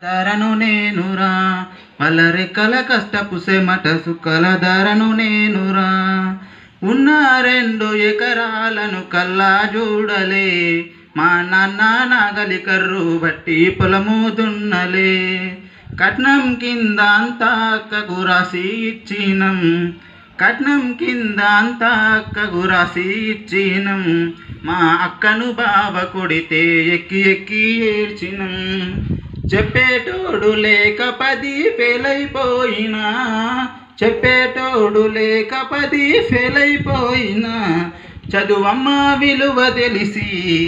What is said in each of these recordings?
ధరను నేనురా వాళ్ళ రెక్కల కష్టపు సెమట సుక్కల ధరను నేనురా ఉన్న రెండు ఎకరాలను కల్లా చూడలే మా నాన్న నాగలి కర్రు బట్టి పొలము దున్నలే కట్నం కింద అంతా అక్కకు రాసి ఇచ్చినం కట్నం కింద అంతా అక్కకు రాసి ఇచ్చినం మా అక్కను బావ కొడితే ఎక్కి ఎక్కి ఏడ్చినం చెప్పేటోడు లేక పది ఫెయిల్ అయిపోయినా చెప్పేటోడు లేక పది ఫెయిల్ అయిపోయినా చదువమ్మ విలువ తెలిసి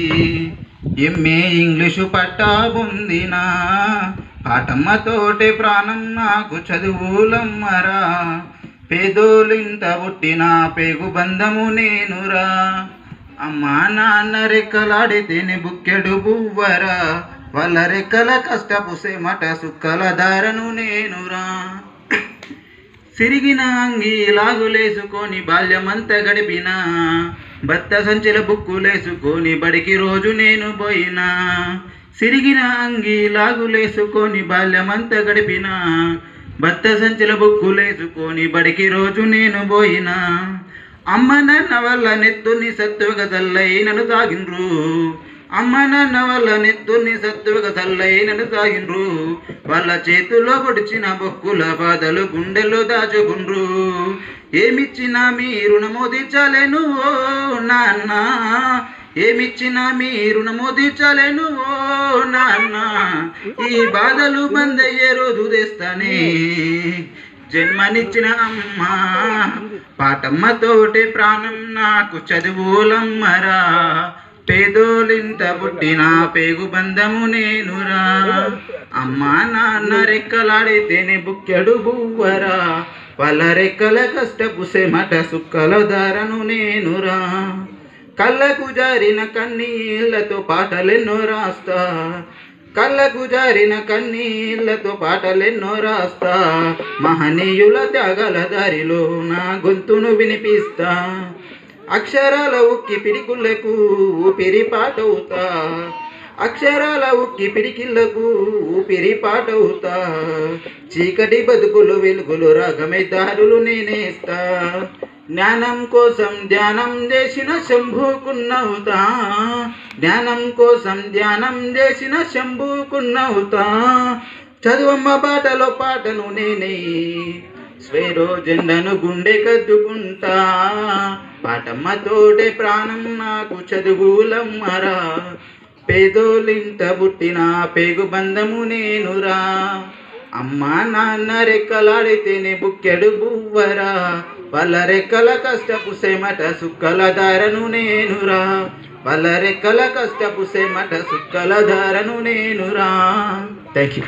ఎంఏ ఇంగ్లీషు పట్టా పొందినా పాటమ్మతోటే ప్రాణం నాకు చదువులమ్మరా పేదోలింట పుట్టిన పేగు బంధము నేనురా అమ్మా నాన్న రెక్కలాడితేనే బుక్కెడు బువ్వరా వాళ్ళ రెక్కల కష్టపు సెమట సుక్కల దారను నేనురా సిరిగిన అంగి లాగులేసుకొని బాల్యమంతా గడిపిన భర్త సంచెల బుక్కులేసుకొని బడికి రోజు నేను పోయినా సిరిగిన అంగి లాగులేసుకొని బాల్యమంతా గడిపిన భర్త సంచెల బుక్కులేసుకొని బడికి రోజు నేను పోయినా అమ్మ నాన్న వల్ల నెత్తుని సత్తువగ తల్లై నన్ను తాగిండ్రు అమ్మ నాన్న వల్ల నెత్తుని సత్తువగ తల్లై నన్ను తాగిండ్రు వాళ్ళ చేతుల్లో పొడిచిన బొక్కుల బాధలు గుండెల్లో దాచుకుండ్రు ఏమిచ్చినా మీ రుణము తీర్చలేను ఓ నాన్న ఏమిచ్చినా మీ రుణము తీర్చలేను ఓ నాన్న ఈ బాధలు బందయ్యే రోజు తెస్తానే జన్మనిచ్చిన అమ్మ పాటమ్మతోటి ప్రాణం నాకు చదువులమ్మరా పేదోలింత పుట్టిన పేగు బంధము నేనురా అమ్మా నాన్న రెక్కలాడితేనే బుక్కెడు బువ్వరా వాళ్ళ రెక్కల కష్టపు సెమట సుక్కల దారను నేనురా కళ్ళకు జారిన కన్నీళ్లతో పాటలెన్నో రాస్తా కళ్ళకు జారిన కన్నీళ్లతో పాటలెన్నో రాస్తా మహనీయుల త్యాగల దారిలో నా గొంతును వినిపిస్తా అక్షరాల ఉక్కి పిడికులకు ఊపిరి పాటవుతా అక్షరాల ఉక్కి పిడికిళ్లకు ఊపిరి పాటవుతా చీకటి బతుకులు వెలుగులు రాగమై దారులు నేనేస్తా జ్ఞానం కోసం ధ్యానం చేసిన శంభుకున్నవుతా జ్ఞానం కోసం ధ్యానం చేసిన శంభుకున్నవుతా చదువమ్మ బాటలో పాటను నేనే స్వేరో జెండను గుండె కద్దుకుంటా పాటమ్మతోటే ప్రాణం నాకు చదువులమ్మరా పేదోలింత పుట్టిన పేగు బంధము నేనురా అమ్మా నాన్న రెక్కలాడితేనే బుక్కెడు బువ్వరా వాళ్ళ రెక్కల కష్టపు సెమట సుక్కల దారను నేనురా వాళ్ళ రెక్కల కష్టపు సెమట సుక్కల దారను నేనురా థ్యాంక్ యూ